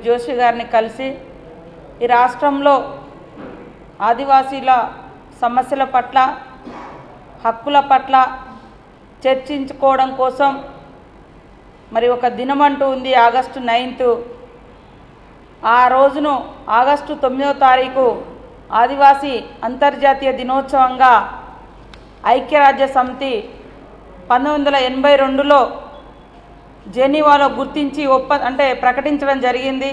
జోషి గారిని కలిసి ఈ రాష్ట్రంలో ఆదివాసీల సమస్యల పట్ల హక్కుల పట్ల చర్చించుకోవడం కోసం మరి ఒక దినమంటూ ఉంది ఆగస్టు నైన్త్ ఆ రోజును ఆగస్టు తొమ్మిదో తారీఖు ఆదివాసీ అంతర్జాతీయ దినోత్సవంగా ఐక్యరాజ్య సమితి పంతొమ్మిది వందల ఎనభై రెండులో జెనీవాలో గుర్తించి ఒప్ప అంటే ప్రకటించడం జరిగింది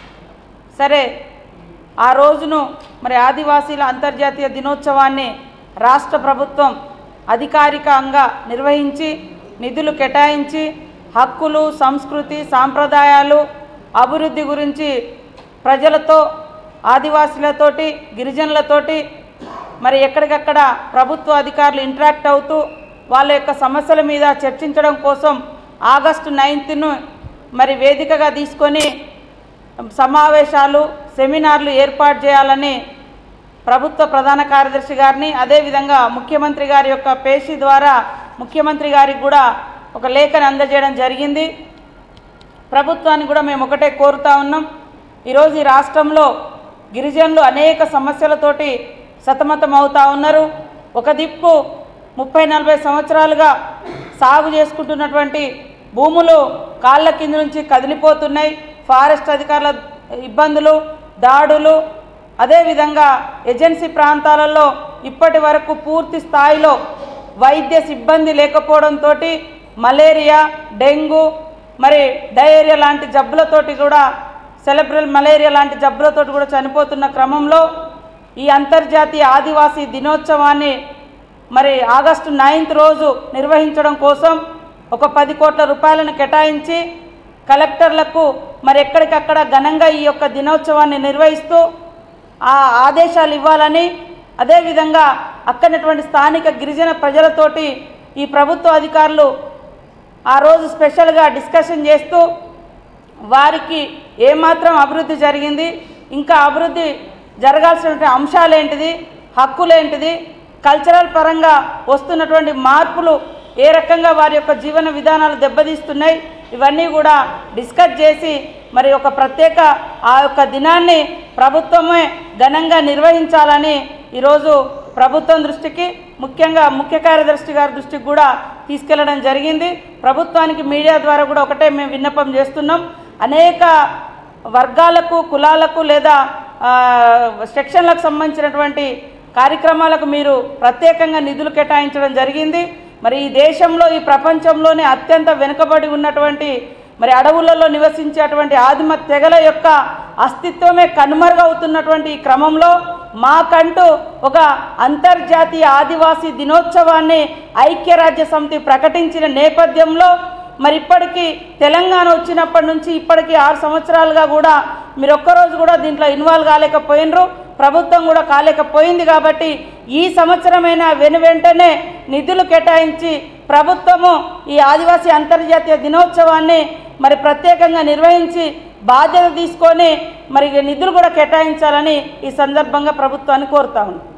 సరే ఆ రోజును మరి ఆదివాసీల అంతర్జాతీయ దినోత్సవాన్ని రాష్ట్ర ప్రభుత్వం అధికారికంగా నిర్వహించి నిధులు కేటాయించి హక్కులు సంస్కృతి సాంప్రదాయాలు అభివృద్ధి గురించి ప్రజలతో ఆదివాసీలతోటి గిరిజనులతోటి మరి ఎక్కడికక్కడ ప్రభుత్వ అధికారులు ఇంటరాక్ట్ అవుతూ వాళ్ళ యొక్క సమస్యల మీద చర్చించడం కోసం ఆగస్టు నైన్త్ను మరి వేదికగా తీసుకొని సమావేశాలు సెమినార్లు ఏర్పాటు చేయాలని ప్రభుత్వ ప్రధాన కార్యదర్శి గారిని అదేవిధంగా ముఖ్యమంత్రి గారి యొక్క పేషి ద్వారా ముఖ్యమంత్రి గారికి కూడా ఒక లేఖను అందజేయడం జరిగింది ప్రభుత్వాన్ని కూడా మేము ఒకటే కోరుతా ఉన్నాం ఈరోజు ఈ రాష్ట్రంలో గిరిజనులు అనేక సమస్యలతోటి సతమతం అవుతా ఉన్నారు ఒక దిక్కు ముప్పై నలభై సంవత్సరాలుగా సాగు చేసుకుంటున్నటువంటి భూములు కాళ్ళ కింద నుంచి కదిలిపోతున్నాయి ఫారెస్ట్ అధికారుల ఇబ్బందులు దాడులు అదేవిధంగా ఏజెన్సీ ప్రాంతాలలో ఇప్పటి వరకు పూర్తి స్థాయిలో వైద్య సిబ్బంది లేకపోవడంతో మలేరియా డెంగ్యూ మరి డయేరియా లాంటి జబ్బులతోటి కూడా సెలబ్రల్ మలేరియా లాంటి జబ్బులతోటి కూడా చనిపోతున్న క్రమంలో ఈ అంతర్జాతీయ ఆదివాసీ దినోత్సవాన్ని మరి ఆగస్టు నైన్త్ రోజు నిర్వహించడం కోసం ఒక పది కోట్ల రూపాయలను కేటాయించి కలెక్టర్లకు మరి ఎక్కడికక్కడ ఘనంగా ఈ యొక్క దినోత్సవాన్ని నిర్వహిస్తూ ఆ ఆదేశాలు ఇవ్వాలని అదేవిధంగా అక్కడటువంటి స్థానిక గిరిజన ప్రజలతోటి ఈ ప్రభుత్వ అధికారులు ఆ రోజు స్పెషల్గా డిస్కషన్ చేస్తూ వారికి ఏమాత్రం అభివృద్ధి జరిగింది ఇంకా అభివృద్ధి జరగాల్సినటువంటి అంశాలు ఏంటిది హక్కులేంటిది కల్చరల్ పరంగా వస్తున్నటువంటి మార్పులు ఏ రకంగా వారి యొక్క జీవన విధానాలు దెబ్బతీస్తున్నాయి ఇవన్నీ కూడా డిస్కస్ చేసి మరి ఒక ప్రత్యేక ఆ యొక్క దినాన్ని ప్రభుత్వమే ఘనంగా నిర్వహించాలని ఈరోజు ప్రభుత్వం దృష్టికి ముఖ్యంగా ముఖ్య కార్యదర్శి గారి దృష్టికి కూడా తీసుకెళ్లడం జరిగింది ప్రభుత్వానికి మీడియా ద్వారా కూడా ఒకటే మేము విన్నపం చేస్తున్నాం అనేక వర్గాలకు కులాలకు లేదా ఆ, సెక్షన్లకు సంబంధించినటువంటి కార్యక్రమాలకు మీరు ప్రత్యేకంగా నిధులు కేటాయించడం జరిగింది మరి ఈ దేశంలో ఈ ప్రపంచంలోనే అత్యంత వెనుకబడి ఉన్నటువంటి మరి అడవులలో నివసించేటువంటి ఆదిమ తెగల యొక్క అస్తిత్వమే కనుమరుగవుతున్నటువంటి ఈ క్రమంలో మాకంటూ ఒక అంతర్జాతీయ ఆదివాసీ దినోత్సవాన్ని ఐక్యరాజ్య సమితి ప్రకటించిన నేపథ్యంలో మరి ఇప్పటికీ తెలంగాణ వచ్చినప్పటి నుంచి ఇప్పటికీ ఆరు సంవత్సరాలుగా కూడా మీరు ఒక్కరోజు కూడా దీంట్లో ఇన్వాల్వ్ కాలేకపోయినరు ప్రభుత్వం కూడా కాలేకపోయింది కాబట్టి ఈ సంవత్సరమైనా వెను వెంటనే నిధులు కేటాయించి ప్రభుత్వము ఈ ఆదివాసీ అంతర్జాతీయ దినోత్సవాన్ని మరి ప్రత్యేకంగా నిర్వహించి బాధ్యత తీసుకొని మరి నిధులు కూడా కేటాయించాలని ఈ సందర్భంగా ప్రభుత్వాన్ని కోరుతా ఉన్నాను